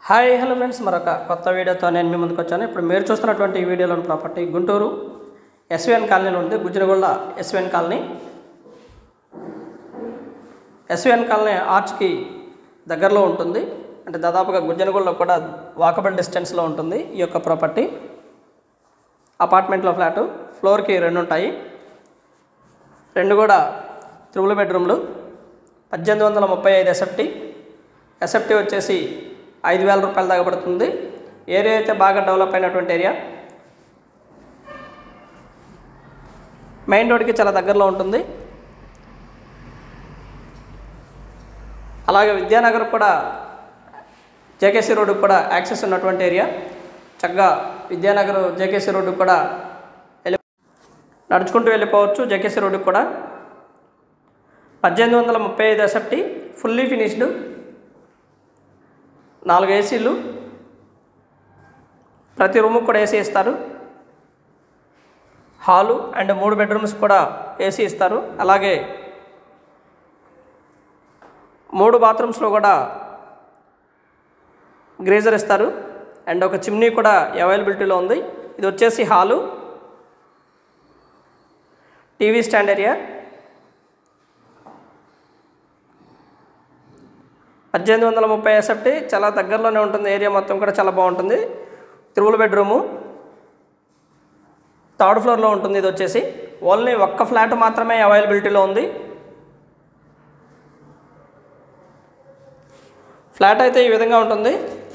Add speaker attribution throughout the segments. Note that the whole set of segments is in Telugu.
Speaker 1: హాయ్ హలో ఫ్రెండ్స్ మరొక కొత్త వీడియోతో నేను మీ ముందుకు వచ్చాను ఇప్పుడు మీరు చూస్తున్నటువంటి ఈ వీడియోలోని ప్రాపర్టీ గుంటూరు ఎస్విఎన్ కాలనీలో ఉంది Gujjaragonda SVN colony SVN colony ఆర్చ్కి దగ్గరలో ఉంటుంది అంటే దాదాపుగా గుజ్జనగూడలో కూడా వాకబుల్ డిస్టెన్స్లో ఉంటుంది ఈ యొక్క ప్రాపర్టీ అపార్ట్మెంట్లో ఫ్లాటు ఫ్లోర్కి రెండు ఉంటాయి రెండు కూడా త్రిబుల్ బెడ్రూమ్లు పద్దెనిమిది వందల ముప్పై ఐదు ఎస్ఎఫ్టీ ఎస్ఎఫ్టీ వచ్చేసి ఐదు వేల రూపాయల దాకా పడుతుంది ఏరియా అయితే బాగా డెవలప్ అయినటువంటి ఏరియా మెయిన్ రోడ్కి చాలా దగ్గరలో ఉంటుంది అలాగే విద్యానగర్ కూడా జేకేసీ రోడ్డుకు కూడా యాక్సెస్ ఉన్నటువంటి ఏరియా చక్కగా విద్యానగర్ జేకేసీ రోడ్డుకు కూడా వెళ్ళి నడుచుకుంటూ వెళ్ళిపోవచ్చు జేకేసీ రోడ్డుకు కూడా పద్దెనిమిది వందల ముప్పై ఐదు ఎస్ఎఫ్టీ ఫుల్లీ ఫినిష్డ్ నాలుగు ఏసీలు ప్రతి రూముకు కూడా ఏసీ ఇస్తారు హాలు అండ్ మూడు బెడ్రూమ్స్ కూడా ఏసీ ఇస్తారు అలాగే మూడు బాత్రూమ్స్లో కూడా గ్రేజర్ ఇస్తారు అండ్ ఒక చిమ్నీ కూడా అవైలబిలిటీలో ఉంది ఇది వచ్చేసి హాలు టీవీ స్టాండ్ ఏరియా పద్దెనిమిది వందల ముప్పై ఎస్ఎఫ్టీ చాలా దగ్గరలోనే ఉంటుంది ఏరియా మొత్తం కూడా చాలా బాగుంటుంది త్రిబుల్ బెడ్రూము థర్డ్ ఫ్లోర్లో ఉంటుంది ఇది వచ్చేసి ఓన్లీ ఒక్క ఫ్లాట్ మాత్రమే అవైలబిలిటీలో ఉంది ఫ్లాట్ అయితే ఈ విధంగా ఉంటుంది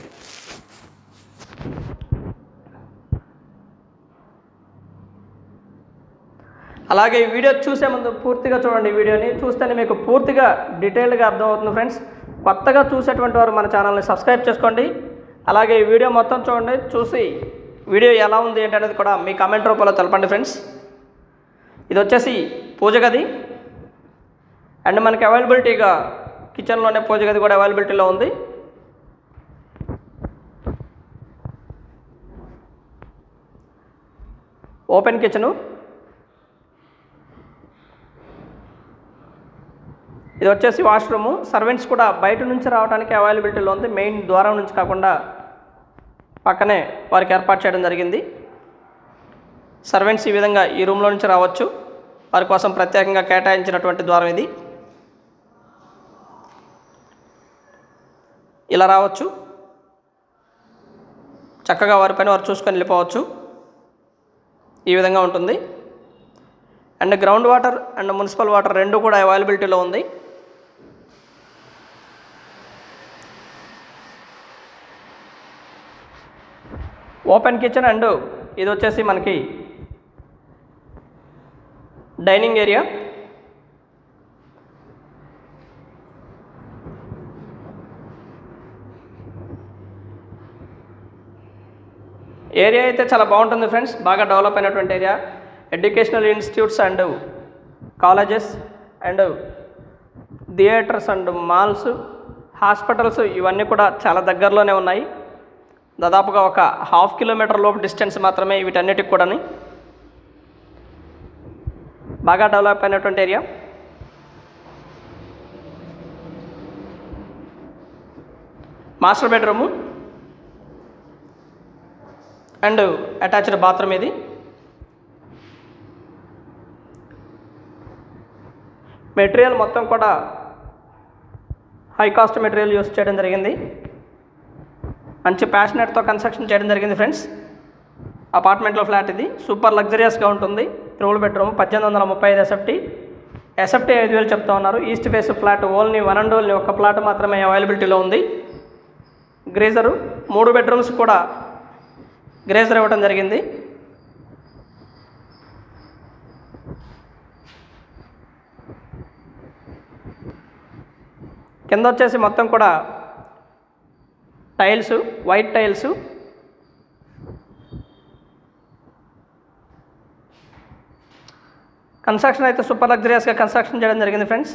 Speaker 1: అలాగే ఈ వీడియో చూసే ముందు పూర్తిగా చూడండి ఈ వీడియోని చూస్తేనే మీకు పూర్తిగా డీటెయిల్గా అర్థమవుతుంది ఫ్రెండ్స్ కొత్తగా చూసేటువంటి వారు మన ఛానల్ని సబ్స్క్రైబ్ చేసుకోండి అలాగే ఈ వీడియో మొత్తం చూడండి చూసి వీడియో ఎలా ఉంది ఏంటనేది కూడా మీ కామెంట్ రూపంలో తెలపండి ఫ్రెండ్స్ ఇది వచ్చేసి పూజ గది అండ్ మనకి అవైలబిలిటీగా కిచెన్లోనే పూజ గది కూడా అవైలబిలిటీలో ఉంది ఓపెన్ కిచెను ఇది వచ్చేసి వాష్రూము సర్వెంట్స్ కూడా బయట నుంచి రావడానికి అవైలబిలిటీలో ఉంది మెయిన్ ద్వారం నుంచి కాకుండా పక్కనే వారికి ఏర్పాటు చేయడం జరిగింది సర్వెంట్స్ ఈ విధంగా ఈ రూమ్లో నుంచి రావచ్చు వారి కోసం ప్రత్యేకంగా కేటాయించినటువంటి ద్వారం ఇది ఇలా రావచ్చు చక్కగా వారి పని వారు చూసుకొని వెళ్ళిపోవచ్చు ఈ విధంగా ఉంటుంది and ground water and municipal water రెండు కూడా అవైలబిలిటీలో ఉంది ఓపెన్ కిచెన్ అండ్ ఇది వచ్చేసి మనకి డైనింగ్ ఏరియా ఏరియా అయితే చాలా బాగుంటుంది ఫ్రెండ్స్ బాగా డెవలప్ అయినటువంటి area educational institutes and colleges and theatres and malls hospitals ఇవన్నీ కూడా చాలా దగ్గరలోనే ఉన్నాయి దాదాపుగా ఒక హాఫ్ కిలోమీటర్ లోపు డిస్టెన్స్ మాత్రమే వీటన్నిటికి కూడాని బాగా డెవలప్ అయినటువంటి area master bedroom and attached bathroom ఇది మెటీరియల్ మొత్తం కూడా హై కాస్ట్ మెటీరియల్ యూస్ చేయడం జరిగింది మంచి ప్యాషనెట్తో కన్స్ట్రక్షన్ చేయడం జరిగింది ఫ్రెండ్స్ అపార్ట్మెంట్లో ఫ్లాట్ ఇది సూపర్ లగ్జరియస్గా ఉంటుంది త్రిబుల్ బెడ్రూమ్ పద్దెనిమిది వందల ముప్పై ఐదు ఎస్ఎఫ్టీ ఎస్ఎఫ్టీ ఐదు వేలు చెప్తా ఉన్నారు east face flat only one and only ఒక ఫ్లాట్ మాత్రమే అవైలబిలిటీలో ఉంది గ్రేజరు మూడు బెడ్రూమ్స్ కూడా గ్రేజర్ ఇవ్వడం జరిగింది కింద వచ్చేసి మొత్తం కూడా టైల్స్ వైట్ టైల్స్ కన్స్ట్రక్షన్ అయితే సూపర్ లగ్జరియస్గా కన్స్ట్రక్షన్ చేయడం జరిగింది ఫ్రెండ్స్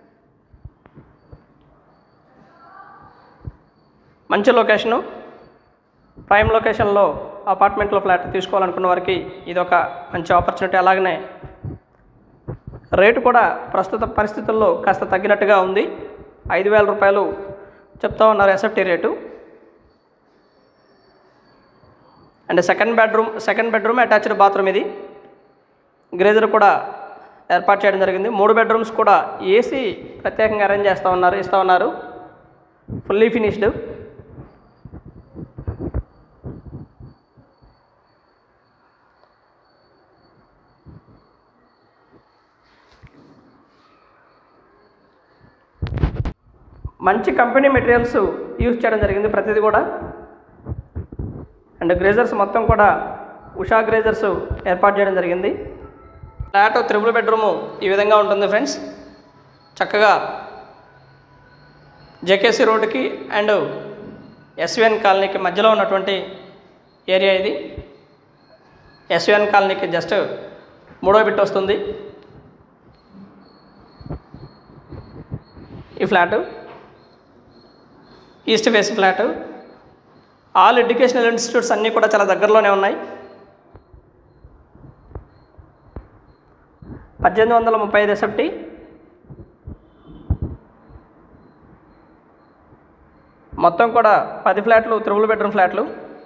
Speaker 1: మంచి లొకేషను ప్రైమ్ లొకేషన్లో అపార్ట్మెంట్లో ఫ్లాట్ తీసుకోవాలనుకున్న వారికి ఇది ఒక మంచి ఆపర్చునిటీ అలాగనే రేటు కూడా ప్రస్తుత పరిస్థితుల్లో కాస్త తగ్గినట్టుగా ఉంది ఐదు వేల రూపాయలు చెప్తా ఉన్నారు SFT rate and second bedroom second bedroom attached bathroom ఇది గ్రేజర్ కూడా ఏర్పాటు చేయడం జరిగింది మూడు బెడ్రూమ్స్ కూడా ఏసీ ప్రత్యేకంగా అరేంజ్ చేస్తూ ఉన్నారు ఇస్తూ ఉన్నారు ఫుల్లీ ఫినిష్డ్ మంచి కంపెనీ మెటీరియల్స్ యూజ్ చేయడం జరిగింది ప్రతిదీ కూడా అండ్ గ్రేజర్స్ మొత్తం కూడా ఉషా గ్రేజర్స్ ఏర్పాటు చేయడం జరిగింది ఫ్లాట్ త్రిబుల్ బెడ్రూము ఈ విధంగా ఉంటుంది ఫ్రెండ్స్ చక్కగా జేకేసీ రోడ్డుకి అండ్ ఎస్విఎన్ కాలనీకి మధ్యలో ఉన్నటువంటి ఏరియా ఇది ఎస్విఎన్ కాలనీకి జస్ట్ మూడో బిట్ వస్తుంది ఈ flat east face flat all educational institutes అన్నీ కూడా చాలా దగ్గరలోనే ఉన్నాయి పద్దెనిమిది వందల ముప్పై ఐదు ఎస్ఎఫ్టీ మొత్తం కూడా పది ఫ్లాట్లు త్రిబుల్ బెడ్రూమ్ ఫ్లాట్లు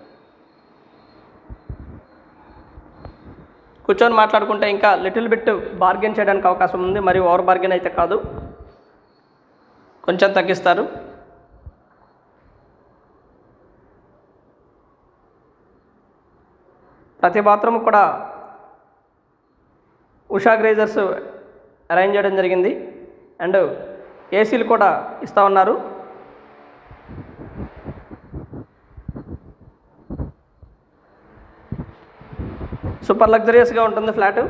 Speaker 1: కూర్చొని మాట్లాడుకుంటే ఇంకా లిటిల్ బిట్ బార్గెన్ చేయడానికి అవకాశం ఉంది మరియు ఓవర్ బార్గెన్ అయితే కాదు కొంచెం తగ్గిస్తారు ప్రతి బాత్రూమ్ కూడా ఉషా గ్రేజర్స్ అరేంజ్ చేయడం జరిగింది అండ్ ఏసీలు కూడా ఇస్తూ ఉన్నారు సూపర్ లగ్జరియస్గా ఉంటుంది flat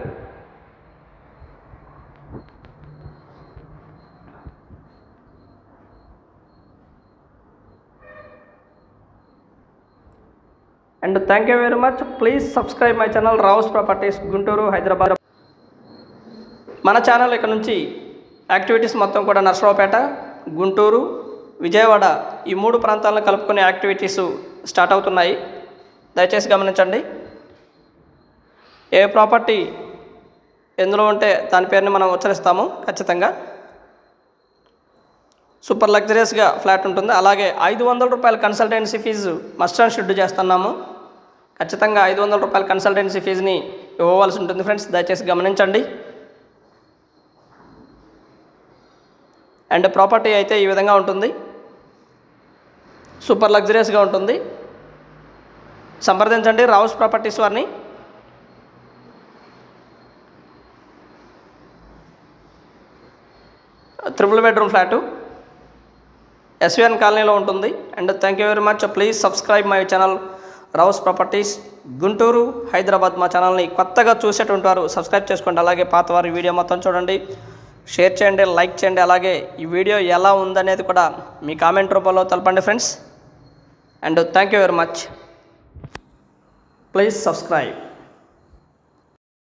Speaker 1: and thank you very much please subscribe my channel Rao's properties Guntur Hyderabad మన ఛానల్ ఇక్కడ నుంచి యాక్టివిటీస్ మొత్తం కూడా నర్సరావుపేట గుంటూరు విజయవాడ ఈ మూడు ప్రాంతాలను కలుపుకునే యాక్టివిటీస్ స్టార్ట్ అవుతున్నాయి దయచేసి గమనించండి ఏ ప్రాపర్టీ ఎందులో ఉంటే దాని పేరుని మనం ఉచ్చరిస్తాము ఖచ్చితంగా సూపర్ లగ్జరియస్గా ఫ్లాట్ ఉంటుంది అలాగే ఐదు వందల రూపాయల consultancy fee must and should చేస్తున్నాము ఖచ్చితంగా ఐదు వందల రూపాయల కన్సల్టెన్సీ ఫీజుని ఇవ్వవలసి ఉంటుంది ఫ్రెండ్స్ దయచేసి గమనించండి అండ్ ప్రాపర్టీ అయితే ఈ విధంగా ఉంటుంది సూపర్ లగ్జరియస్గా ఉంటుంది సంప్రదించండి రావుస్ ప్రాపర్టీస్ వారిని త్రిపుల్ బెడ్రూమ్ ఫ్లాటు ఎస్విఎన్ కాలనీలో ఉంటుంది and thank you very much please subscribe my channel Rao's properties Guntur Hyderabad మా ఛానల్ని కొత్తగా చూసేటువంటి వారు సబ్స్క్రైబ్ చేసుకోండి అలాగే పాత వారి వీడియో మొత్తం చూడండి షేర్ చేయండి లైక్ చేయండి అలాగే ఈ వీడియో ఎలా ఉందనేది కూడా మీ కామెంట్ రూపంలో తెలపండి friends and thank you very much please subscribe